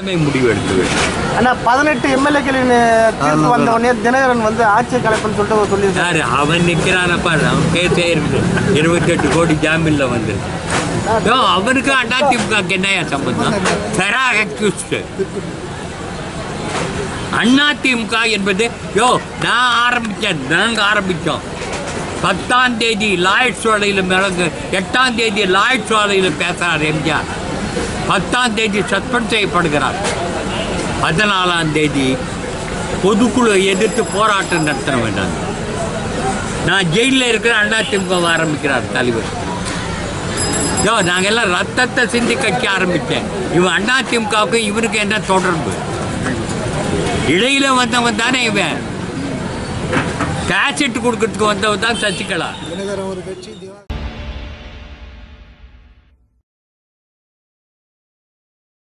தலைமை முடிவு எடுக்க வேண்டும் ஆனா பதினெட்டு எம்எல்ஏக்களின் தீர்ப்பு வந்த உடனே தினகரன் வந்து ஆட்சியை கலைப்புன்னு சொல்லிட்டு அவர் சொல்லியிருக்காரு யாரு அவன் நிற்கிறானப்பா அவன் கேஸே இருக்குது இருபத்தெட்டு கோடி ஜாமீனில் வந்து யோ அவனுக்கு அதிமுக என்னையா சம்பந்தம் பெரா அக்யூஸ்டு அதிமுக என்பது யோ நான் ஆரம்பித்தேன் நாங்கள் ஆரம்பித்தோம் பத்தாம் தேதி லாய்ட் சோலையில் மிளகு எட்டாம் தேதி லாய்ட் சோலையில் பேசுகிறார் எம்ஜிஆர் பத்தாம் தேதி சஸ்பெண்ட் செய்யப்படுகிறார் பதினாலாம் தேதி பொதுக்குழு எதிர்த்து போராட்டம் நடத்தின வேண்டாம் நான் ஜெயிலில் இருக்கிற அதிமுக ஆரம்பிக்கிறார் தலைவர் யோ நாங்கள் எல்லாம் ரத்தத்தை சிந்தி கட்சி ஆரம்பித்தேன் இவன் அதிமுகவுக்கும் இவருக்கு என்ன தொடர்பு இடையில வந்தவன் தானே இவன் கேசட் கொடுக்கறதுக்கு வந்தவன் தான் சசிகலா தினகரன் ஒரு கட்சி திவா